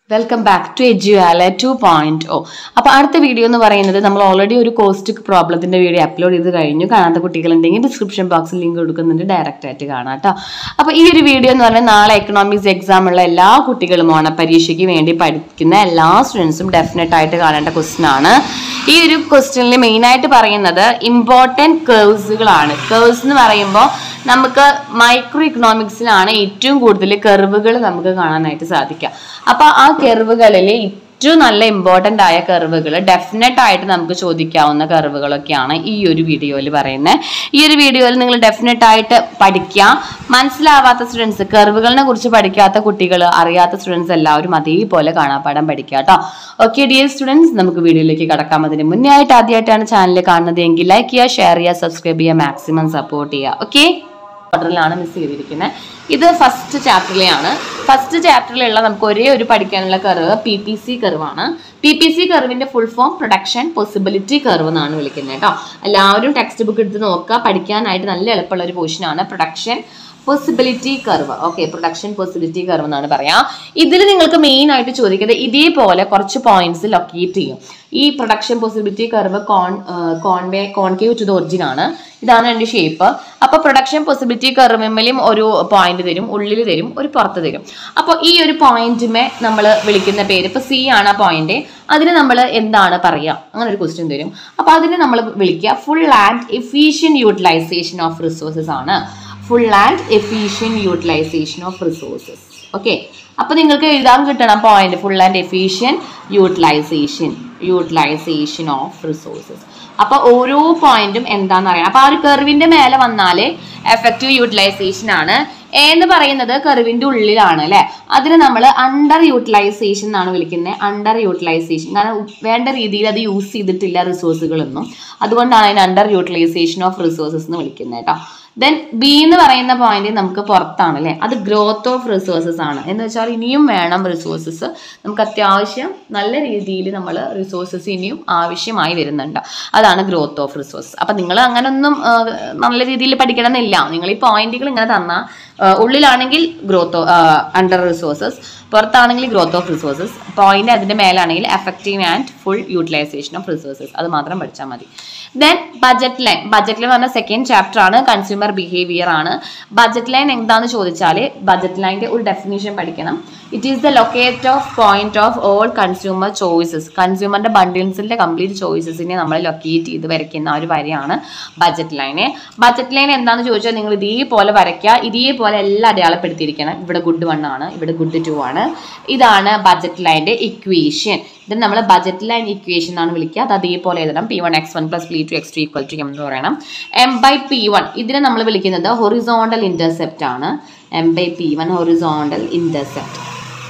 welcome back to Eduaala to point ഓ അപ്പോൾ അടുത്ത വീഡിയോ എന്ന് പറയുന്നത് നമ്മൾ ഓൾറെഡി ഒരു കോസ്റ്റ് പ്രോബ്ലത്തിന്റെ വീഡിയോ അപ്ലോഡ് ചെയ്ത് കഴിഞ്ഞു കാണാത്ത കുട്ടികളുണ്ടെങ്കിൽ ഡിസ്ക്രിപ്ഷൻ ബോക്സിൽ ലിങ്ക് കൊടുക്കുന്നുണ്ട് ഡയറക്റ്റ് ആയിട്ട് കാണാം കേട്ടോ അപ്പോൾ ഈ ഒരു വീഡിയോ എന്ന് പറഞ്ഞാൽ നാളെ എക്കണോമിക്സ് എക്സാം ഉള്ള എല്ലാ കുട്ടികളും ഓണപരീക്ഷയ്ക്ക് വേണ്ടി പഠിക്കുന്ന എല്ലാ സ്റ്റുഡൻസും ഡെഫിനറ്റ് ആയിട്ട് കാണേണ്ട ക്വസ്റ്റ്യൻ ആണ് ഈ ഒരു ക്വസ്റ്റ്യനിൽ മെയിൻ ആയിട്ട് പറയുന്നത് ഇമ്പോർട്ടൻറ്റ് കേഴ്സുകളാണ് കേഴ്സ് എന്ന് പറയുമ്പോൾ നമുക്ക് മൈക്രോ ഇക്കണോമിക്സിലാണ് ഏറ്റവും കൂടുതൽ കെർവുകൾ നമുക്ക് കാണാനായിട്ട് സാധിക്കുക അപ്പൊ ആ കെർവുകളിൽ ഏറ്റവും നല്ല ഇമ്പോർട്ടൻ്റ് ആയ കെർവുകൾ ഡെഫിനറ്റ് ആയിട്ട് നമുക്ക് ചോദിക്കാവുന്ന കെർവുകളൊക്കെയാണ് ഈ ഒരു വീഡിയോയിൽ പറയുന്നത് ഈ ഒരു വീഡിയോയിൽ നിങ്ങൾ ഡെഫിനറ്റ് ആയിട്ട് പഠിക്കുക മനസ്സിലാവാത്ത സ്റ്റുഡൻസ് കെർവുകളിനെ കുറിച്ച് പഠിക്കാത്ത കുട്ടികൾ അറിയാത്ത സ്റ്റുഡൻസ് എല്ലാവരും അതേപോലെ കാണാപ്പാഠം പഠിക്കുക കേട്ടോ ഓക്കെ ഡിയർ സ്റ്റുഡൻസ് നമുക്ക് വീഡിയോയിലേക്ക് കടക്കാം അതിന് മുന്നേ ആയിട്ട് ആദ്യമായിട്ടാണ് ചാനൽ കാണുന്നത് എങ്കിൽ ലൈക്ക് ചെയ്യുക ഷെയർ ചെയ്യുക സബ്സ്ക്രൈബ് ചെയ്യുക മാക്സിമം സപ്പോർട്ട് ചെയ്യുക ഓക്കെ ഓർഡറിലാണ് മിസ് ചെയ്തിരിക്കുന്നത് ഇത് ഫസ്റ്റ് ചാപ്റ്ററിലെയാണ് ഫസ്റ്റ് ചാപ്റ്ററിലുള്ള നമുക്ക് ഒരേ ഒരു പഠിക്കാനുള്ള കർവ് പി പി സി കർവാണ് പി പി സി കർവിന്റെ full form production possibility curve എന്നാണ് വിളിക്കുന്നത് കേട്ടോ എല്ലാവരും ടെക്സ്റ്റ് ബുക്ക് എടുത്ത് നോക്കുക പഠിക്കാനായിട്ട് നല്ല എളുപ്പമുള്ള ഒരു പോർഷനാണ് production possibility curve okay production possibility curve എന്നാണ് പറയാം ഇതിൽ നിങ്ങൾക്ക് മെയിൻ ആയിട്ട് ചോദിക്കുന്നത് ഇതേപോലെ കുറച്ച് പോയിന്റ്സ് ലൊക്കേറ്റ് ചെയ്യും ഈ പ്രൊഡക്ഷൻ പോസിബിലിറ്റി കർവ് കോൺ കോൺവേ കോൺകേവ് ടു ദ ഒറിജിൻ ആണ് ഇതാണ് എൻ്റെ ഷേപ്പ് അപ്പൊ പ്രൊഡക്ഷൻ പോസിബിലിറ്റി കർവിലും ഒരു പോയിന്റ് തരും ഉള്ളിൽ തരും ഒരു പുറത്ത് തരും അപ്പോൾ ഈ ഒരു പോയിന്റുമേ നമ്മൾ വിളിക്കുന്ന പേര് ഇപ്പൊ സി ആണ് ആ പോയിന്റ് അതിന് നമ്മൾ എന്താണ് പറയുക അങ്ങനെ ഒരു ക്വസ്റ്റ്യൻ തരും അപ്പൊ അതിന് നമ്മൾ വിളിക്കുക full and efficient utilisation of resources ആണ് full and efficient utilisation of resources okay അപ്പൊ നിങ്ങൾക്ക് എഴുതാൻ കിട്ടണം point full and efficient utilisation utilisation of resources അപ്പൊ ഓരോ പോയിന്റും എന്താണെന്ന് അറിയാം അപ്പൊ ആ ഒരു കെർവിന്റെ മേലെ വന്നാല് എഫക്റ്റീവ് യൂട്ടിലൈസേഷൻ ആണ് എ എന്ന് പറയുന്നത് കർവിന്റെ ഉള്ളിലാണ് അല്ലെ അതിന് നമ്മൾ അണ്ടർ യൂട്ടിലൈസേഷൻ എന്നാണ് വിളിക്കുന്നത് അണ്ടർ യൂട്ടിലൈസേഷൻ കാരണം വേണ്ട രീതിയിൽ അത് യൂസ് ചെയ്തിട്ടില്ല റിസോഴ്സുകളൊന്നും അതുകൊണ്ടാണ് അതിന് അണ്ടർ യൂട്ടിലൈസേഷൻ ഓഫ് റിസോഴ്സസ് എന്ന് വിളിക്കുന്നത് കേട്ടോ ദെൻ ബി എന്ന് പറയുന്ന പോയിന്റ് നമുക്ക് പുറത്താണ് അല്ലെ അത് ഗ്രോത്ത് ഓഫ് റിസോഴ്സസ് ആണ് എന്ന് വെച്ചാൽ ഇനിയും വേണം റിസോഴ്സസ് നമുക്ക് അത്യാവശ്യം നല്ല രീതിയിൽ നമ്മൾ റിസോഴ്സസ് ഇനിയും ആവശ്യമായി വരുന്നുണ്ട് അതാണ് ഗ്രോത്ത് ഓഫ് റിസോഴ്സസ് അപ്പൊ നിങ്ങൾ അങ്ങനൊന്നും ആ, നല്ല രീതിയിൽ പഠിക്കണം എന്നില്ല നിങ്ങൾ ഈ പോയിന്റുകൾ ഇങ്ങനെ തന്നാൽ ഉള്ളിലാണെങ്കിൽ ഗ്രോത്ത് അണ്ടർ റിസോഴ്സസ് പുറത്താണെങ്കിൽ ഗ്രോത്ത് ഓഫ് റിസോഴ്സസ് പോയിന്റ് അതിന്റെ മേലാണെങ്കിൽ effective and full utilisation of resources അത് മാത്രം പഠിച്ചാൽ മതി then budget line budget line പറഞ്ഞ സെക്കൻഡ് ചാപ്റ്റർ ആണ് കൺസ്യൂമർ ബിഹേവിയർ ആണ് ബജറ്റ് ലൈൻ എന്താന്ന് ചോദിച്ചാൽ ബജറ്റ് ലൈൻ്റെ ഒരു ഡെഫിനേഷൻ പഠിക്കണം it is the locate of point of all consumer choices കൺസ്യൂമറിന്റെ ബണ്ടിൽസിന്റെ കംപ്ലീറ്റ് ചോയ്സസിനെ നമ്മൾ ലൊക്കേറ്റ് ചെയ്ത് വരയ്ക്കുന്ന ആ ഒരു വരയാണ് ബജറ്റ് ലൈന് ബജറ്റ് ലൈൻ എന്താണെന്ന് ചോദിച്ചാൽ നിങ്ങൾ ഇതേപോലെ വരയ്ക്കുക ഇതേപോലെ എല്ലാം അടയാളപ്പെടുത്തിയിരിക്കണം ഇവിടെ ഗുഡ് വൺ ആണ് ഇവിടെ ഗുഡ് ടു ആണ് ഇതാണ് ബജറ്റ് ലൈൻ്റെ ഇക്വേഷൻ ഇത് നമ്മൾ ബജറ്റ് ലൈൻ ഇക്വേഷൻ എന്നാണ് വിളിക്കുക അത് അതേപോലെ എഴുതണം P one X one plus P two X two equal to M എന്ന് പറയണം എം ബൈ പി വൺ ഇതിനെ നമ്മൾ വിളിക്കുന്നത് ഹൊറിസോണ്ടൽ ഇന്റർസെപ്റ്റ് ആണ് M by P one horizontal intercept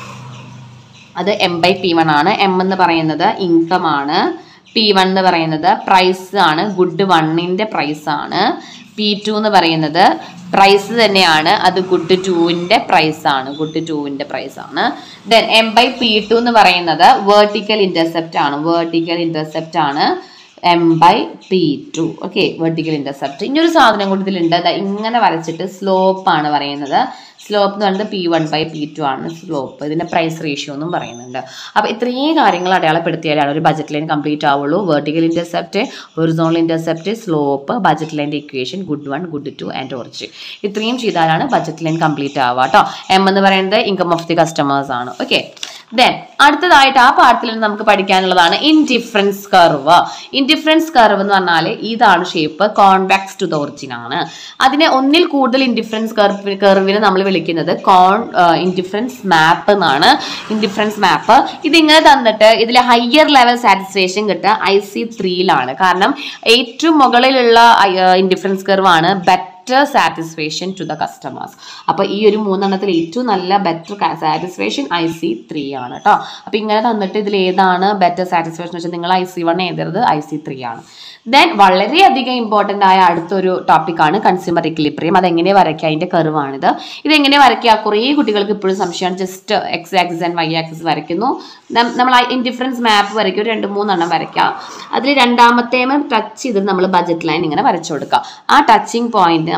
അത് എം ബൈ പി വൺ ആണ് എം എന്ന് പറയുന്നത് ഇൻകം ആണ് പി വൺ എന്ന് പറയുന്നത് പ്രൈസ് ആണ് ഗുഡ് വണ്ണിൻ്റെ പ്രൈസ് ആണ് പി ടു എന്ന് പറയുന്നത് പ്രൈസ് തന്നെയാണ് അത് ഗുഡ് ടുവിൻ്റെ പ്രൈസ് ആണ് ഗുഡ് ടുവിൻ്റെ പ്രൈസ് ആണ് then M by P two എന്ന് പറയുന്നത് വേർട്ടിക്കൽ ഇന്റർസെപ്റ്റ് ആണ് വേർട്ടിക്കൽ ഇന്റർസെപ്റ്റ് ആണ് M by P two okay vertical intercept ഇനി ഒരു സാധനം കൂടി ഇതിലുണ്ട് ദാ ഇങ്ങനെ വരച്ചിട്ട് സ്ലോപ്പ് ആണ് പറയുന്നത് സ്ലോപ്പ് എന്ന് പറയുന്നത് P one by P two ആണ് സ്ലോപ്പ് ഇതിന്റെ പ്രൈസ് റേഷ്യോ എന്നും പറയുന്നുണ്ട് അപ്പോൾ ഇത്രയും കാര്യങ്ങൾ അടയാളപ്പെടുത്തിയാലാണ് ഒരു ബജറ്റ് ലൈൻ കംപ്ലീറ്റ് ആവുള്ളൂ vertical intercept horizontal intercept slope budget ലൈൻ്റെ equation good one good two and origin ഇത്രയും ചെയ്താലാണ് ബജറ്റ് ലൈൻ കംപ്ലീറ്റ് ആവുക കേട്ടോ എം എന്ന് പറയുന്നത് ഇൻകം ഓഫ് ദി കസ്റ്റമേഴ്സ് ആണ് ഓക്കെ ദെൻ അടുത്തതായിട്ട് ആ പാഠത്തിൽ നിന്ന് നമുക്ക് പഠിക്കാനുള്ളതാണ് ഇൻഡിഫറൻസ് കർവ് ഇൻഡിഫറൻസ് കർവ് എന്ന് പറഞ്ഞാൽ ഇതാണ് shape convex to the origin ആണ് അതിനെ ഒന്നിൽ കൂടുതൽ ഇൻഡിഫറൻസ് കർവ് കർവിനെ നമ്മൾ വിളിക്കുന്നത് കോൺ ഇൻഡിഫറൻസ് മാപ്പ് എന്നാണ് ഇൻഡിഫറൻസ് മാപ്പ് ഇതിങ്ങനെ തന്നിട്ട് ഇതിൽ ഹയർ ലെവൽ സാറ്റിസ്ഫാക്ഷൻ കിട്ടുക ഐ സി ത്രീയിലാണ് കാരണം ഏറ്റവും മുകളിലുള്ള ഇൻഡിഫറൻസ് കർവ് ആണ് better satisfaction to the customers അപ്പോൾ ഈ ഒരു മൂന്നെണ്ണത്തിൽ ഏറ്റവും നല്ല better satisfaction I C three ആണ് കേട്ടോ അപ്പോൾ ഇങ്ങനെ തന്നിട്ട് ഇതിൽ ഏതാണ് ബെറ്റർ സാറ്റിസ്ഫാക്ഷൻ വെച്ചാൽ നിങ്ങൾ ഐ സി വൺ എഴുതരുത് ഐ സി ത്രീ ആണ് ദെൻ വളരെയധികം ഇമ്പോർട്ടൻ്റ് ആയ അടുത്തൊരു ടോപ്പിക്കാണ് കൺസ്യൂമർ ഇക്ലിബ്രിയം അതെങ്ങനെ വരയ്ക്കുക അതിൻ്റെ കർവാണിത് ഇതെങ്ങനെ വരയ്ക്കുക കുറേ കുട്ടികൾക്ക് ഇപ്പോഴും സംശയമാണ് just X axis and Y axis വരയ്ക്കുന്നു നം- നമ്മൾ ഇൻഡിഫറൻസ് മാപ്പ് വരയ്ക്കും ഒരു രണ്ട് മൂന്നെണ്ണം വരയ്ക്കാം അതിൽ രണ്ടാമത്തേമ ടച്ച് ചെയ്തിട്ട് നമ്മൾ ബജറ്റ് ലൈൻ ഇങ്ങനെ വരച്ചു കൊടുക്കുക ആ ടച്ചിങ് പോയിന്റ്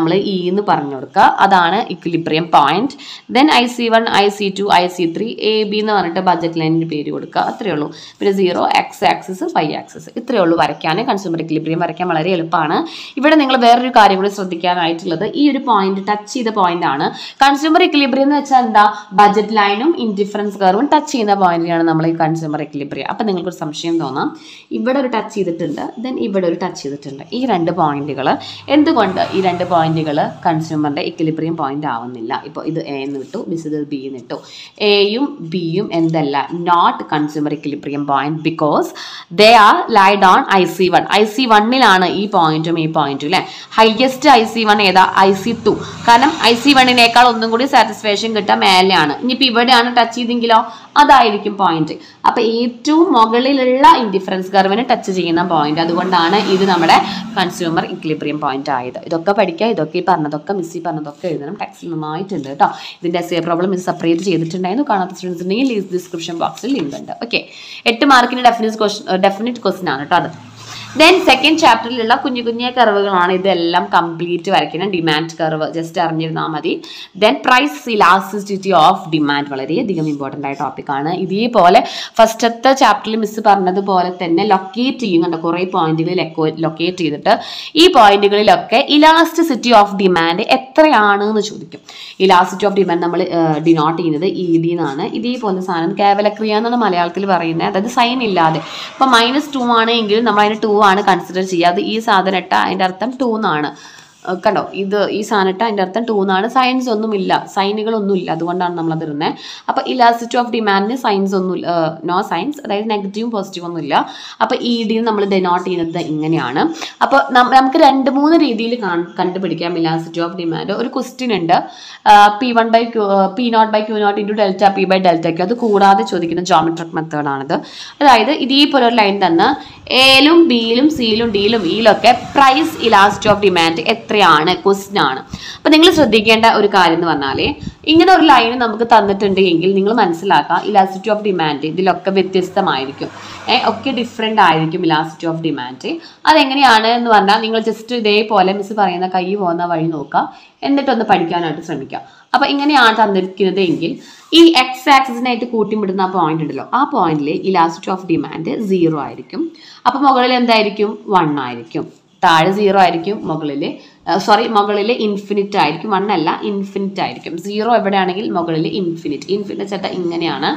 നമ്മൾ ഇ എന്ന് പറഞ്ഞു കൊടുക്കുക അതാണ് equilibrium point then I C one I C two I C three A B എന്ന് പറഞ്ഞിട്ട് ബഡ്ജറ്റ് ലൈനിന് പേര് കൊടുക്കുക അത്രയേ ഉള്ളൂ പിന്നെ zero X axis Y axis ഇത്രയേ ഉള്ളൂ വരയ്ക്കാൻ കൺസ്യൂമർ ഇക്വിലിബ്രിയം വരയ്ക്കാൻ വളരെ എളുപ്പമാണ് ഇവിടെ നിങ്ങൾ വേറൊരു കാര്യം കൂടി ശ്രദ്ധിക്കാനായിട്ടുള്ളത് ഈ ഒരു പോയിന്റ് ടച്ച് ചെയ്ത പോയിന്റ് ആണ് കൺസ്യൂമർ ഇക്വിലിബ്രിയം എന്ന് വെച്ചാൽ എന്താ ബഡ്ജറ്റ് ലൈനും ഇൻഡിഫറൻസ് കർവും ടച്ച് ചെയ്യുന്ന പോയിന്റിനാണ് നമ്മൾ ഈ കൺസ്യൂമർ ഇക്വിലിബ്രിയം അപ്പം നിങ്ങൾക്ക് ഒരു സംശയം തോന്നാം ഇവിടെ ഒരു ടച്ച് ചെയ്തിട്ടുണ്ട് ദെൻ ഇവിടെ ഒരു ടച്ച് ചെയ്തിട്ടുണ്ട് ഈ രണ്ട് പോയിന്റുകൾ എന്തുകൊണ്ട് ഈ രണ്ട് പോയിന്റുകൾ കൺസ്യൂമറിന്റെ ഇക്വിലിബ്രിയം പോയിന്റ് ആവുന്നില്ല ഇപ്പോൾ ഇത് എ എന്ന് വിട്ടു ബിസ് ഇത് ബി എന്ന് ഇട്ടു എയും ബിയും എന്തല്ല not consumer equilibrium point because they are laid on I C one I C വണ്ണിലാണ് ഈ പോയിന്റും ഈ പോയിന്റും അല്ലേ ഹയസ്റ്റ് ഐ സി വൺ ഏതാ ഐ സി ടു കാരണം ഐ സി വണ്ണിനേക്കാൾ ഒന്നും കൂടി സാറ്റിസ്ഫാക്ഷൻ കിട്ടാൻ മേലെയാണ് ഇനിയിപ്പോൾ ഇവിടെയാണ് ടച്ച് ചെയ്തെങ്കിലോ അതായിരിക്കും പോയിന്റ് അപ്പൊ ഏറ്റവും മുകളിലുള്ള ഇൻഡിഫറൻസ് കർവിന് ടച്ച് ചെയ്യുന്ന പോയിന്റ് അതുകൊണ്ടാണ് ഇത് നമ്മുടെ കൺസ്യൂമർ ഇക്ലിബ്രിയം പോയിന്റ് ആയത് ഇതൊക്കെ പഠിക്കുക ഇതൊക്കെ ഈ പറഞ്ഞതൊക്കെ മിസ് ഈ പറഞ്ഞതൊക്കെ എഴുതണം ടെക്സ്റ്റിൽ നന്നായിട്ടുണ്ട് കേട്ടോ ഇതിന്റെ S A problem miss separate ചെയ്തിട്ടുണ്ടായിരുന്നു കാണാത്ത സ്റ്റുഡൻസ് ഉണ്ടെങ്കിൽ ഡിസ്ക്രിപ്ഷൻ ബോക്സിൽ ലിങ്ക് ഉണ്ട് ഓക്കെ എട്ട് മാർക്കിന് ഡെഫിനിറ്റ് ക്വസ്റ്റൻ ഡെഫിനിറ്റ് ക്വസ്റ്റൻ ആണ് കേട്ടോ അത് ദെൻ സെക്കൻഡ് ചാപ്റ്ററിലുള്ള കുഞ്ഞു കുഞ്ഞു കർവുകളാണ് ഇതെല്ലാം കംപ്ലീറ്റ് വരയ്ക്കണം ഡിമാൻഡ് കർവ് ജസ്റ്റ് അറിഞ്ഞിരുന്നാൽ മതി then price elasticity of demand വളരെയധികം ഇമ്പോർട്ടൻ്റ് ആയ ടോപ്പിക്കാണ് ഇതേപോലെ ഫസ്റ്റത്തെ ചാപ്റ്ററിൽ മിസ് പറഞ്ഞതുപോലെ തന്നെ ലൊക്കേറ്റ് ചെയ്യുന്നുണ്ട് കുറേ പോയിന്റുകൾ ലൊക്കേറ്റ് ചെയ്തിട്ട് ഈ പോയിന്റുകളിലൊക്കെ ഇലാസ്റ്റിസിറ്റി ഓഫ് ഡിമാൻഡ് എത്രയാണ് എന്ന് ചോദിക്കും ഇലാസ്റ്റിറ്റി ഓഫ് ഡിമാൻഡ് നമ്മൾ ഡിനോട്ട് ചെയ്യുന്നത് ഇ ഡി എന്നാണ് ഇതേപോലെ സാധനം കേവലക്രിയ എന്നാണ് മലയാളത്തിൽ പറയുന്നത് അതായത് സൈൻ ഇല്ലാതെ ഇപ്പം മൈനസ് ടു ആണ് എങ്കിൽ നമ്മൾ അതിന് ടു ആണ് കൺസിഡർ ചെയ്യുക അത് ഈ സാധനം ഇട്ട അതിൻ്റെ അർത്ഥം ടു എന്നാണ് ഏഹ് കണ്ടോ ഇത് ഈ സാധനം ഇട്ട അതിൻ്റെ അർത്ഥം ടു എന്നാണ് സയൻസ് ഒന്നുമില്ല സൈനുകളൊന്നും ഇല്ല അതുകൊണ്ടാണ് നമ്മൾ അത് ഇടുന്നത് അപ്പോൾ ഇലാസ്റ്റിറ്റി ഓഫ് ഡിമാൻഡിന് സയൻസ് ഒന്നും നോ സയൻസ് അതായത് നെഗറ്റീവും പോസിറ്റീവും ഒന്നും ഇല്ല അപ്പോൾ ഇ ഡി നമ്മൾ ഡെനോട്ട് ചെയ്യുന്നത് ഇങ്ങനെയാണ് അപ്പോൾ നമുക്ക് രണ്ട് മൂന്ന് രീതിയിൽ കണ്ടുപിടിക്കാം ഇലാസ്റ്റിറ്റി ഓഫ് ഡിമാൻഡ് ഒരു ക്വസ്റ്റ്യൻ ഉണ്ട് P one by Q P naught by Q naught into delta P by delta Q അത് കൂടാതെ ചോദിക്കുന്ന ജോമെട്രിക് മെത്തേഡാണിത് അതായത് ഇതേപോലെ ഒരു ലൈൻ തന്നെ എയിലും ബിയിലും സിയിലും ഡിയിലും ഇയിലൊക്കെ പ്രൈസ് ഇലാസ്റ്റിറ്റി ഓഫ് ഡിമാൻഡ് എത്രയാണ് ക്വസ്റ്റ്യൻ ആണ് അപ്പം നിങ്ങൾ ശ്രദ്ധിക്കേണ്ട ഒരു കാര്യം എന്ന് പറഞ്ഞാൽ ഇങ്ങനെ ഒരു ലൈൻ നമുക്ക് തന്നിട്ടുണ്ട് എങ്കിൽ നിങ്ങൾ മനസ്സിലാക്കുക ഇലാസ്റ്റിറ്റി ഓഫ് ഡിമാൻഡ് ഇതിലൊക്കെ വ്യത്യസ്തമായിരിക്കും ഏ, ഒക്കെ ഡിഫറെൻ്റ് ആയിരിക്കും ഇലാസ്റ്റിറ്റി ഓഫ് ഡിമാൻഡ് അതെങ്ങനെയാണ് എന്ന് പറഞ്ഞാൽ നിങ്ങൾ ജസ്റ്റ് ഇതേപോലെ മിസ് പറയുന്ന കൈ പോകുന്ന വഴി നോക്കുക എന്നിട്ടൊന്ന് പഠിക്കാനായിട്ട് ശ്രമിക്കുക അപ്പൊ ഇങ്ങനെയാണ് തന്നിരിക്കുന്നത് എങ്കിൽ ഈ എക്സ് ആക്സിസിനായിട്ട് കൂട്ടിമിടുന്ന ആ പോയിന്റ് ഉണ്ടല്ലോ ആ പോയിന്റിൽ ഇലാസ്റ്റിറ്റി ഓഫ് ഡിമാൻഡ് സീറോ ആയിരിക്കും അപ്പൊ മുകളിൽ എന്തായിരിക്കും വൺ ആയിരിക്കും താഴെ സീറോ ആയിരിക്കും മുകളിൽ സോറി മുകളിൽ ഇൻഫിനിറ്റ് ആയിരിക്കും വൺ അല്ല ഇൻഫിനിറ്റ് ആയിരിക്കും സീറോ എവിടെയാണെങ്കിൽ മുകളിൽ ഇൻഫിനിറ്റ് ഇൻഫിനിറ്റ് ചേട്ടാ ഇങ്ങനെയാണ്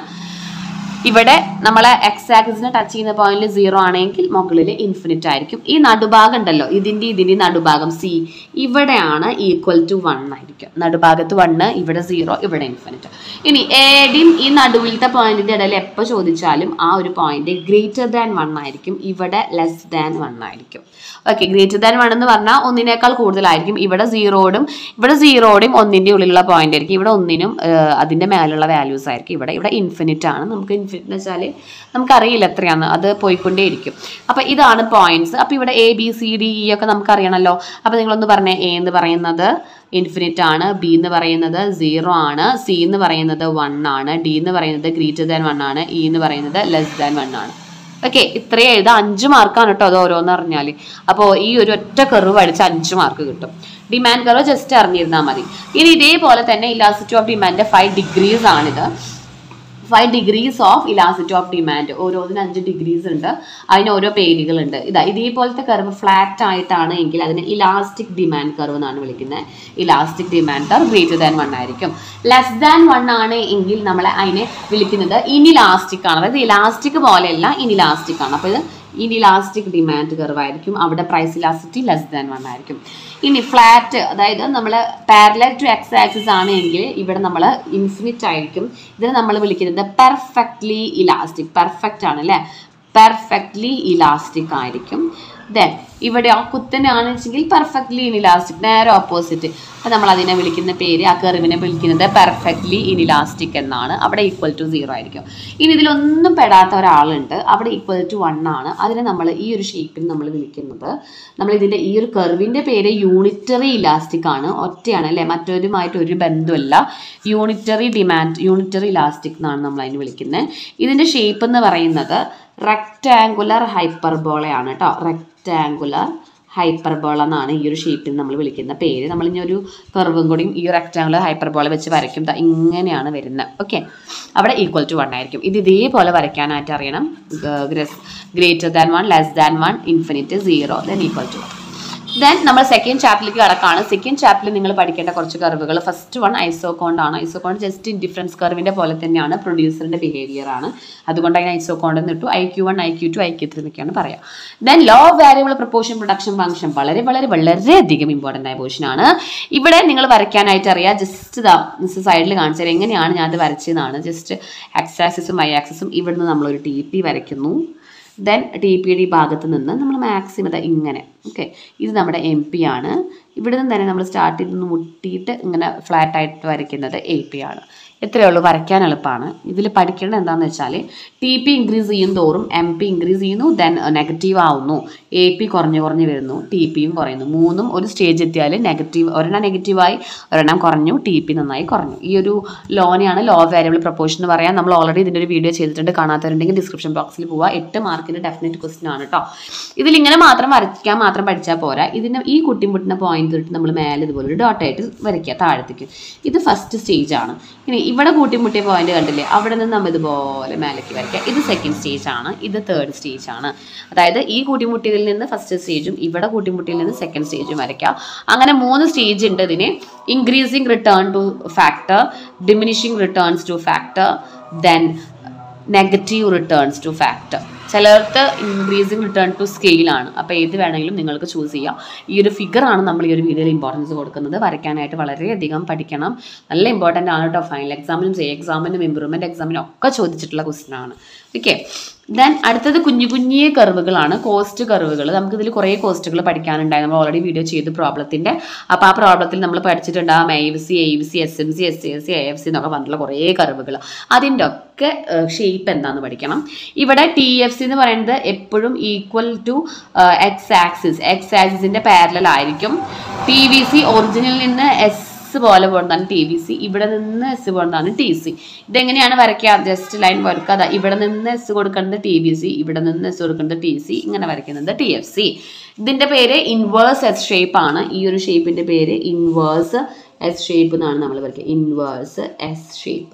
ഇവിടെ നമ്മളെ എക്സ് ആക്സിസിനെ ടച്ച് ചെയ്യുന്ന പോയിന്റിൽ സീറോ ആണെങ്കിൽ മുകളിൽ ഇൻഫിനിറ്റ് ആയിരിക്കും ഈ നടുഭാഗം ഉണ്ടല്ലോ ഇതിന്റെ ഇതിന്റെ നടുഭാഗം സി ഇവിടെയാണ് ഈക്വൽ ടു വൺ ആയിരിക്കും നടുഭാഗത്ത് വണ്ണ് ഇവിടെ സീറോ ഇവിടെ ഇൻഫിനിറ്റ് ഇനി ഏടിയും ഈ നടുവിലത്തെ പോയിന്റിന്റെ ഇടയിൽ എപ്പോൾ ചോദിച്ചാലും ആ ഒരു പോയിന്റ് ഗ്രേറ്റർ ദാൻ വൺ ആയിരിക്കും ഇവിടെ ലെസ് ദാൻ വൺ ആയിരിക്കും ഓക്കെ ഗ്രേറ്റർ ദാൻ വൺ എന്ന് പറഞ്ഞാൽ ഒന്നിനേക്കാൾ കൂടുതലായിരിക്കും ഇവിടെ സീറോടും ഇവിടെ സീറോയുടെയും ഒന്നിന്റെ ഉള്ളിലുള്ള പോയിന്റ് ആയിരിക്കും ഇവിടെ ഒന്നിനും ആഹ്, അതിന്റെ മേലുള്ള വാല്യൂസ് ആയിരിക്കും ഇവിടെ ഇവിടെ ഇൻഫിനിറ്റ് ആണ് നമുക്ക് ഇൻഫിനിറ്റ് എന്ന് വെച്ചാൽ നമുക്കറിയില്ല എത്രയാണ് അത് പോയിക്കൊണ്ടേയിരിക്കും അപ്പൊ ഇതാണ് പോയിന്റ്സ് അപ്പൊ ഇവിടെ A B C D E ഒക്കെ നമുക്കറിയണമല്ലോ അപ്പൊ നിങ്ങളൊന്ന് പറഞ്ഞേ എ എന്ന് പറയുന്നത് ഇൻഫിനിറ്റ് ആണ് ബി എന്ന് പറയുന്നത് സീറോ ആണ് സി എന്ന് പറയുന്നത് വൺ ആണ് ഡി എന്ന് പറയുന്നത് ഗ്രേറ്റർ ദാൻ വൺ ആണ് ഇ എന്ന് പറയുന്നത് ലെസ് ദാൻ വൺ ആണ് ഓക്കെ ഇത്രയും എഴുതാം അഞ്ച് മാർക്കാണ് കേട്ടോ അത് ഓരോന്ന് അറിഞ്ഞാൽ അപ്പോൾ ഈ ഒരു ഒറ്റ കർവ് പഠിച്ച അഞ്ച് മാർക്ക് കിട്ടും ഡിമാൻഡ് കർവ് ജസ്റ്റ് അറിഞ്ഞിരുന്നാൽ മതി ഇനി ഇതേപോലെ തന്നെ elasticity of demand five degrees ആണിത് five degrees of elasticity of demand ഓരോന്നിന് അഞ്ച് ഡിഗ്രീസ് ഉണ്ട് അതിന് ഓരോ പേരുകളുണ്ട് ഇതാ ഇതേപോലത്തെ കർവ് ഫ്ലാറ്റ് ആയിട്ടാണ് എങ്കിൽ അതിന് ഇലാസ്റ്റിക് ഡിമാൻഡ് കർവ് എന്നാണ് വിളിക്കുന്നത് elastic demand curve greater than one ആയിരിക്കും ലെസ് ദാൻ വൺ ആണ് എങ്കിൽ നമ്മൾ അതിനെ വിളിക്കുന്നത് ഇനിലാസ്റ്റിക് ആണ് അതായത് ഇലാസ്റ്റിക് പോലെയല്ല ഇനിലാസ്റ്റിക് ആണ് അപ്പോൾ ഇത് ഇനിലാസ്റ്റിക് ഡിമാൻഡ് കർവ് ആയിരിക്കും അവിടെ price elasticity less than one ആയിരിക്കും ഇനി ഫ്ലാറ്റ് അതായത് നമ്മൾ പാരലൽ ടു എക്സ് ആക്സിസ് ആണ് എങ്കിൽ ഇവിടെ നമ്മൾ ഇൻഫിനിറ്റ് ആയിരിക്കും ഇതിനെ നമ്മൾ വിളിക്കുന്നത് പെർഫെക്റ്റ്ലി ഇലാസ്റ്റിക് പെർഫെക്റ്റ് ആണ് അല്ലേ പെർഫെക്റ്റ്ലി ഇലാസ്റ്റിക് ആയിരിക്കും ദെൻ ഇവിടെ ആ കുത്തനാണെന്ന് വെച്ചെങ്കിൽ പെർഫെക്റ്റ്ലി ഇനിലാസ്റ്റിക് നേരെ ഓപ്പോസിറ്റ് അപ്പം നമ്മൾ അതിനെ വിളിക്കുന്ന പേര് ആ കർവിനെ വിളിക്കുന്നത് പെർഫെക്റ്റ്ലി ഇനിലാസ്റ്റിക് എന്നാണ് അവിടെ ഈക്വൽ ടു സീറോ ആയിരിക്കും ഇനി ഇതിലൊന്നും പെടാത്ത ഒരാളുണ്ട് അവിടെ ഈക്വൽ ടു വൺ ആണ് അതിനെ നമ്മൾ ഈ ഒരു ഷേപ്പിൽ നമ്മൾ വിളിക്കുന്നത് നമ്മൾ ഇതിൻ്റെ ഈ ഒരു കർവിൻ്റെ പേര് യൂണിറ്ററി ഇലാസ്റ്റിക് ആണ് ഒറ്റയാണ് അല്ലേ മറ്റൊരുമായിട്ട് ഒരു ബന്ധമല്ല യൂണിറ്ററി ഡിമാൻഡ് യൂണിറ്ററി ഇലാസ്റ്റിക് എന്നാണ് നമ്മൾ അതിന് വിളിക്കുന്നത് ഇതിൻ്റെ ഷേപ്പ് എന്ന് പറയുന്നത് റെക്റ്റാങ്കുലർ ഹൈപ്പർബോളയാണ് കേട്ടോ റെക്റ്റാങ്കുലർ ഹൈപ്പർബോള എന്നാണ് ഈ ഒരു ഷേപ്പിൽ നമ്മൾ വിളിക്കുന്ന പേര് നമ്മൾ ഇനി ഒരു കർവും കൂടിയും ഈ റെക്റ്റാങ്കുലർ ഹൈപ്പർബോള വെച്ച് വരയ്ക്കും ദാ ഇങ്ങനെയാണ് വരുന്നത് ഓക്കെ അവിടെ ഈക്വൽ ടു വൺ ആയിരിക്കും ഇത് ഇതേപോലെ വരയ്ക്കാനായിട്ട് അറിയണം greater than one less than one infinite zero then equal to then നമ്മൾ സെക്കൻഡ് ചാപ്റ്ററിലേക്ക് കടക്കാണ് സെക്കൻഡ് ചാപ്റ്ററിൽ നിങ്ങൾ പഠിക്കേണ്ട കുറച്ച് കർവുകൾ ഫസ്റ്റ് വൺ ഐസോകോണ്ട് ആണ് ഐസോകോണ്ട് ജസ്റ്റ് ഇൻഡിഫറൻസ് കർവിന്റെ പോലെ തന്നെയാണ് പ്രൊഡ്യൂസറിന്റെ ബിഹേവിയർ ആണ് അതുകൊണ്ട് അതിന് ഐസോകോണ്ട് എന്ന് ഇട്ടു I Q one I Q two I Q three എന്നൊക്കെയാണ് പറയാം then law variable proportion production function വളരെ വളരെ വളരെയധികം ഇമ്പോർട്ടൻ്റ് ആയ പോർഷൻ ആണ് ഇവിടെ നിങ്ങൾ വരയ്ക്കാനായിട്ട് അറിയാം ജസ്റ്റ് ഇതാ സൈഡിൽ കാണിച്ചാൽ എങ്ങനെയാണ് ഞാൻ അത് വരച്ചതെന്നാണ് ജസ്റ്റ് എക്സ് ആക്സിസും വൈ ആക്സിസും ഇവിടുന്ന് നമ്മളൊരു ടി പി വരയ്ക്കുന്നു ദെൻ ടി പിയുടെ ഈ ഭാഗത്ത് നിന്ന് നമ്മൾ മാക്സിമം ഇതാ ഇങ്ങനെ ഓക്കെ ഇത് നമ്മുടെ എം പി ആണ് ഇവിടെ നിന്ന് തന്നെ നമ്മൾ സ്റ്റാർട്ട് ചെയ്ത് മുട്ടിയിട്ട് ഇങ്ങനെ ഫ്ലാറ്റ് ആയിട്ട് വരയ്ക്കുന്നത് എ പി ആണ് ഇത്രയേ ഉള്ളൂ വരയ്ക്കാൻ എളുപ്പമാണ് ഇതിൽ പഠിക്കേണ്ടത് എന്താണെന്ന് വെച്ചാൽ ടി പി ഇൻക്രീസ് ചെയ്യും തോറും എം പി ഇൻക്രീസ് ചെയ്യുന്നു ദെൻ നെഗറ്റീവ് ആവുന്നു എ പി കുറഞ്ഞു കുറഞ്ഞു വരുന്നു ടി പിയും കുറയുന്നു മൂന്നും ഒരു സ്റ്റേജ് എത്തിയാൽ നെഗറ്റീവ് ഒരെണ്ണം നെഗറ്റീവായി ഒരെണ്ണം കുറഞ്ഞു ടി പി നന്നായി കുറഞ്ഞു ഈ ഒരു ലോനെയാണ് ലോ വാരിയബിൾ പ്രപ്പോർഷൻ എന്ന് പറയാം നമ്മൾ ഓൾറെഡി ഇതിൻ്റെ ഒരു വീഡിയോ ചെയ്തിട്ടുണ്ട് കാണാത്തവരുണ്ടെങ്കിൽ ഡിസ്ക്രിപ്ഷൻ ബോക്സിൽ പോവുക എട്ട് മാർക്കിൻ്റെ ഡെഫിനറ്റ് ക്വസ്റ്റൻ ആണ് കേട്ടോ ഇതിലിങ്ങനെ മാത്രം വരയ്ക്കാൻ മാത്രം പഠിച്ചാൽ പോരാ ഇതിന് ഈ കുട്ടിമുട്ടിന പോയിന്റ് തൊട്ട് നമ്മൾ മേലെ ഇതുപോലെ ഒരു ഡോട്ട് ആയിട്ട് വരയ്ക്കുക താഴത്തേക്ക് ഇത് ഫസ്റ്റ് സ്റ്റേജ് ആണ് ഇനി ഇവിടെ കൂട്ടിമുട്ടിയ പോയിന്റ് കണ്ടില്ലേ അവിടെ നിന്ന് നമ്മൾ ഇതുപോലെ മേലേക്ക് വരയ്ക്കുക ഇത് സെക്കൻഡ് സ്റ്റേജ് ആണ് ഇത് തേർഡ് സ്റ്റേജ് ആണ് അതായത് ഈ കൂട്ടിമുട്ടിയിൽ നിന്ന് ഫസ്റ്റ് സ്റ്റേജും ഇവിടെ കൂട്ടിമുട്ടിയിൽ നിന്ന് സെക്കൻഡ് സ്റ്റേജും വരയ്ക്കുക അങ്ങനെ മൂന്ന് സ്റ്റേജ് ഉണ്ട് ഇതിന് increasing return to factor diminishing returns to factor then negative returns to factor ചിലർക്ക് ഇൻക്രീസിങ് റിട്ടേൺ ടു സ്കെയിലാണ് അപ്പോൾ ഏത് വേണമെങ്കിലും നിങ്ങൾക്ക് ചൂസ് ചെയ്യാം ഈ ഒരു ഫിഗറാണ് നമ്മൾ ഈ ഒരു വീഡിയോയിൽ ഇമ്പോർട്ടൻസ് കൊടുക്കുന്നത് വരയ്ക്കാനായിട്ട് വളരെയധികം പഠിക്കണം നല്ല ഇമ്പോർട്ടൻ്റ് ആണ് കേട്ടോ ഫൈനൽ എക്സാമിനും സേ എക്സാമിനും ഇമ്പ്രൂവ്മെൻറ്റ് എക്സാമിനും ഒക്കെ ചോദിച്ചിട്ടുള്ള ക്വസ്റ്റൻ ആണ് ഓക്കെ ദെൻ അടുത്തത് കുഞ്ഞു കുഞ്ഞിയ കർവുകളാണ് കോസ്റ്റ് കർവുകൾ നമുക്കിതിൽ കുറേ കോസ്റ്റുകൾ പഠിക്കാനുണ്ടായി നമ്മൾ ഓൾറെഡി വീഡിയോ ചെയ്തു പ്രോബ്ലത്തിൻ്റെ അപ്പോൾ ആ പ്രോബ്ലത്തിൽ നമ്മൾ പഠിച്ചിട്ടുണ്ടാകും I F C A V C S M C S C S C I F C എന്നൊക്കെ പറഞ്ഞിട്ടുള്ള കുറേ കർവുകൾ അതിൻ്റെ ഒക്കെ ഷേപ്പ് എന്താണെന്ന് പഠിക്കണം ഇവിടെ ടി എഫ് സി എന്ന് പറയുന്നത് എപ്പോഴും equal to X axis X ആക്സിസിൻ്റെ പാരലൽ ആയിരിക്കും ടി വി സി ഒറിജിനിൽ നിന്ന് എസ് പോലെ പോകുന്നതാണ് ടി വി സി ഇവിടെ നിന്ന് എസ് പോകുന്നതാണ് ടി സി ഇതെങ്ങനെയാണ് വരയ്ക്കുക ജസ്റ്റ് ലൈൻ വരക്കുക ഇവിടെ നിന്ന് എസ് കൊടുക്കേണ്ടത് ടി ബി സി ഇവിടെ നിന്ന് എസ് കൊടുക്കേണ്ടത് ടി സി ഇങ്ങനെ വരയ്ക്കുന്നത് ടി എഫ് സി ഇതിന്റെ പേര് ഇൻവേഴ്സ് എസ് ഷേപ്പ് ആണ് ഈ ഒരു ഷേപ്പിന്റെ പേര് ഇൻവേഴ്സ് എസ് ഷേപ്പ് എന്നാണ് നമ്മൾ വരയ്ക്കുക inverse S shape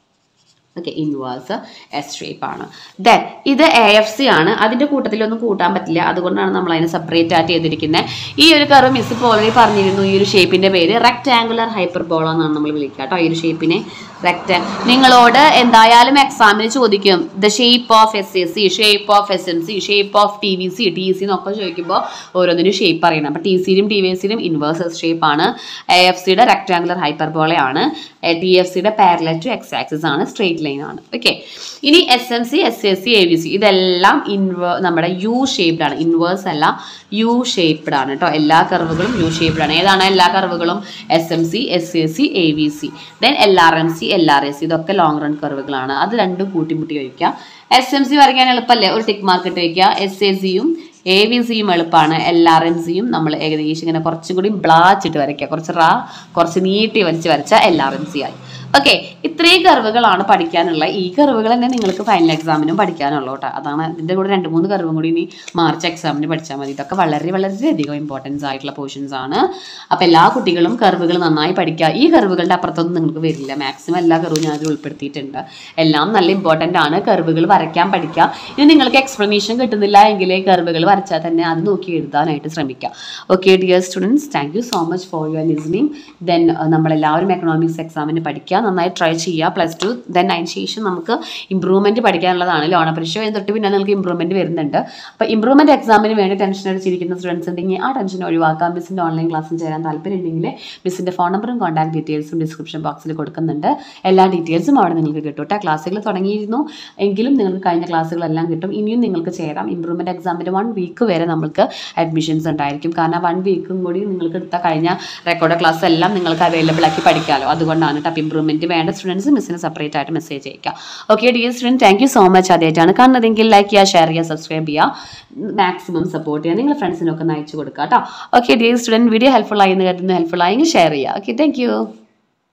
okay inverse S shape ആണ് ദെൻ ഇത് എ എഫ് സി ആണ് അതിൻ്റെ കൂട്ടത്തിലൊന്നും കൂട്ടാൻ പറ്റില്ല അതുകൊണ്ടാണ് നമ്മൾ അതിനെ സെപ്പറേറ്റ് ആയിട്ട് ചെയ്തിരിക്കുന്നത് ഈ ഒരു കർവ് മിസ് ഇപ്പോൾ ഓൾറെഡി പറഞ്ഞിരുന്നു ഈ ഒരു ഷേപ്പിൻ്റെ പേര് റെക്ടാങ്കുലർ ഹൈപ്പർബോള എന്നാണ് നമ്മൾ വിളിക്കുക കേട്ടോ ഈ ഒരു ഷേപ്പിനെ റെക്ടാ നിങ്ങളോട് എന്തായാലും എക്സാമിന് ചോദിക്കും the shape of S S C shape of S M C shape of T V C T C എന്നൊക്കെ ചോദിക്കുമ്പോൾ ഓരോന്നിനും ഷേപ്പ് അറിയണം അപ്പോൾ ടി സിയിലും ടി വി സിയിലും ഇൻവേഴ്സ് എസ് ഷേപ്പ് ആണ് എ എഫ് സിയുടെ റെക്ടാങ്കുലർ ഹൈപ്പർബോളയാണ് ടി എഫ് സിയുടെ പാരലൽ ടു എക്സ് ആക്സിസ് ആണ് സ്ട്രേറ്റ് ലൈൻ ആണ് ഓക്കെ ഇനി S M C S S C A V C ഇതെല്ലാം ഇൻവേ നമ്മുടെ യു ഷേപ്ഡ് ആണ് ഇൻവേഴ്സ് അല്ല യു ഷേപ്ഡ് ആണ് കേട്ടോ എല്ലാ കർവുകളും യു ഷേപ്ഡ് ആണ് ഏതാണ് എല്ലാ കർവുകളും S M C S A C A V C then L R M C L R S ഇതൊക്കെ ലോങ് റൺ കർവുകളാണ് അത് രണ്ടും കൂട്ടിമുട്ടി വയ്ക്കുക എസ് എം സി വരയ്ക്കാൻ എളുപ്പമല്ലേ ഒരു ടിക്ക് മാർക്ക് ഇട്ട് വയ്ക്കുക എസ് എ സിയും എ വി സിയും എളുപ്പമാണ് എൽ ആർ എം സിയും നമ്മൾ ഏകദേശം ഇങ്ങനെ കുറച്ചും കൂടി ബ്ലാച്ചിട്ട് വരയ്ക്കുക കുറച്ച് റാ കുറച്ച് നീട്ടി വരച്ച് വരച്ച എൽ ആർ എം സി ആയി ഓക്കെ ഇത്രയും കർവുകളാണ് പഠിക്കാനുള്ള ഈ കർവുകൾ തന്നെ നിങ്ങൾക്ക് ഫൈനൽ എക്സാമിനും പഠിക്കാനുള്ളൂ കേട്ടോ അതാണ് ഇതിൻ്റെ കൂടെ രണ്ട് മൂന്ന് കർവും കൂടി ഇനി മാർച്ച് എക്സാമിന് പഠിച്ചാൽ മതി ഇതൊക്കെ വളരെ വളരെയധികം ഇമ്പോർട്ടൻസ് ആയിട്ടുള്ള പോർഷൻസ് ആണ് അപ്പോൾ എല്ലാ കുട്ടികളും കർവുകൾ നന്നായി പഠിക്കുക ഈ കർവുകളുടെ അപ്പുറത്തൊന്നും നിങ്ങൾക്ക് വരില്ല മാക്സിമം എല്ലാ കർവും ഞാൻ അതിൽ ഉൾപ്പെടുത്തിയിട്ടുണ്ട് എല്ലാം നല്ല ഇമ്പോർട്ടൻ്റ് ആണ് കർവുകൾ വരയ്ക്കാൻ പഠിക്കുക ഇനി നിങ്ങൾക്ക് എക്സ്പ്ലനേഷൻ കിട്ടുന്നില്ല എങ്കിൽ കർവുകൾ വരച്ചാൽ തന്നെ അത് നോക്കി എഴുതാനായിട്ട് ശ്രമിക്കുക okay dear students thank you so much for your listening then നമ്മളെല്ലാവരും എക്കണോമിക്സ് എക്സാമിന് പഠിക്കുക നന്നായി ട്രൈ ചെയ്യുക പ്ലസ് ടു ദെൻ അതിന് ശേഷം നമുക്ക് ഇമ്പ്രൂവ്മെൻറ്റ് പഠിക്കാനുള്ളതാണ് ലോണ പരീക്ഷ കഴിഞ്ഞ് തൊട്ട് പിന്നെ നിങ്ങൾക്ക് ഇമ്പ്രൂവ്മെൻറ്റ് വരുന്നുണ്ട് അപ്പോൾ ഇമ്പ്രൂവ്മെൻറ്റ് എക്സാമിന് വേണ്ടി ടെൻഷൻ അടിച്ചിരിക്കുന്ന സ്റ്റുഡൻസ് ഉണ്ടെങ്കിൽ ആ ടെൻഷൻ ഒഴിവാക്കാം മിസ്സിൻ്റെ ഓൺലൈൻ ക്ലാസ്സിൽ ചേരാൻ താല്പര്യം ഉണ്ടെങ്കിൽ മിസ്സിൻ്റെ ഫോൺ നമ്പറും കോൺടാക്ട് ഡീറ്റെയിൽസും ഡിസ്ക്രിപ്ഷൻ ബോക്സിൽ കൊടുക്കുന്നുണ്ട് എല്ലാ ഡീറ്റെയിൽസും അവിടെ നിങ്ങൾക്ക് കിട്ടും കേട്ടോ ക്ലാസ്സുകൾ തുടങ്ങിയിരുന്നു എങ്കിലും നിങ്ങൾക്ക് കഴിഞ്ഞ ക്ലാസ്സുകളെല്ലാം കിട്ടും ഇനിയും നിങ്ങൾക്ക് ചേരാം ഇമ്പ്രൂവ്മെൻറ്റ് എക്സാമിൻ്റെ വൺ വീക്ക് വരെ നമുക്ക് അഡ്മിഷൻസ് ഉണ്ടായിരിക്കും കാരണം വൺ വീക്കും കൂടി നിങ്ങൾക്ക് എടുത്ത കഴിഞ്ഞ റെക്കോർഡ് ക്ലാസ് എല്ലാം നിങ്ങൾക്ക് അവൈലബിൾ ആക്കി പഠിക്കാമല്ലോ അതുകൊണ്ടാണ് ടപ്പ് ഇമ്പ്രൂവ്മെൻറ്റ് വേണ്ട സ്റ്റുഡൻസ് മിസ്സിന് സെപ്പറേറ്റ് ആയിട്ട് മെസ്സേജ് അയക്കുക okay dear student thank you so much ആദ്യമായിട്ടാണ് കാണുന്നതെങ്കിൽ ലൈക്ക് ചെയ്യുക ഷെയർ ചെയ്യുക സബ്സ്ക്രൈബ് ചെയ്യുക മാക്സിമം സപ്പോർട്ട് ചെയ്യുക നിങ്ങളുടെ ഫ്രണ്ട്സിനൊക്കെ ഒന്ന് അയച്ചു കൊടുക്കുക കേട്ടോ okay dear student video helpful ആയി എന്ന് കരുതുന്നു ഹെൽപ്ഫുൾ ആയെങ്കിൽ ഷെയർ ചെയ്യുക ഓക്കെ താങ്ക്